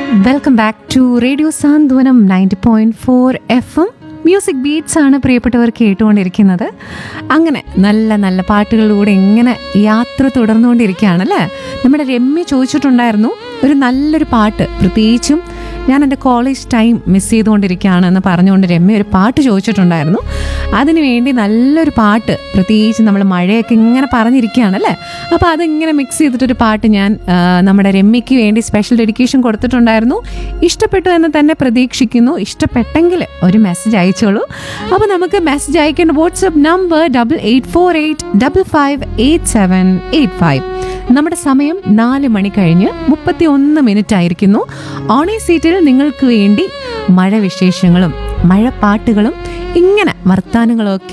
welcome back to radio Santhwanam ninety point four F M music beats ആണ് പ്രിയപ്പെട്ടവർ കേട്ടുകൊണ്ടിരിക്കുന്നത് അങ്ങനെ നല്ല നല്ല പാട്ടുകളിലൂടെ ഇങ്ങനെ യാത്ര തുടർന്നുകൊണ്ടിരിക്കുകയാണ് അല്ലേ നമ്മുടെ രമ്യ ചോദിച്ചിട്ടുണ്ടായിരുന്നു ഒരു നല്ലൊരു പാട്ട് പ്രത്യേകിച്ചും ഞാൻ എൻ്റെ കോളേജ് ടൈം മിസ് ചെയ്തുകൊണ്ടിരിക്കുകയാണ് എന്ന് പറഞ്ഞുകൊണ്ട് രമ്യ ഒരു പാട്ട് ചോദിച്ചിട്ടുണ്ടായിരുന്നു അതിനുവേണ്ടി നല്ലൊരു പാട്ട് പ്രത്യേകിച്ച് നമ്മൾ മഴയൊക്കെ ഇങ്ങനെ പറഞ്ഞിരിക്കുകയാണ് അല്ലേ അപ്പോൾ അതിങ്ങനെ മിക്സ് ചെയ്തിട്ടൊരു പാട്ട് ഞാൻ ആ, നമ്മുടെ രമ്യയ്ക്ക് വേണ്ടി സ്പെഷ്യൽ ഡെഡിക്കേഷൻ കൊടുത്തിട്ടുണ്ടായിരുന്നു ഇഷ്ടപ്പെട്ടു എന്ന് തന്നെ പ്രതീക്ഷിക്കുന്നു ഇഷ്ടപ്പെട്ടെങ്കിൽ ഒരു മെസ്സേജ് അയച്ചോളൂ അപ്പോൾ നമുക്ക് മെസ്സേജ് അയക്കേണ്ട WhatsApp number double eight four eight double five eight seven eight five നമ്മുടെ സമയം നാല് മണി കഴിഞ്ഞ് മുപ്പത്തി ഒന്ന് മിനിറ്റ് ആയിരിക്കുന്നു ഓണേ സീറ്റിൽ നിങ്ങൾക്ക് വേണ്ടി മഴ വിശേഷങ്ങളും മഴ പാട്ടുകളും ഇങ്ങനെ വർത്താനങ്ങളും ഒക്കെ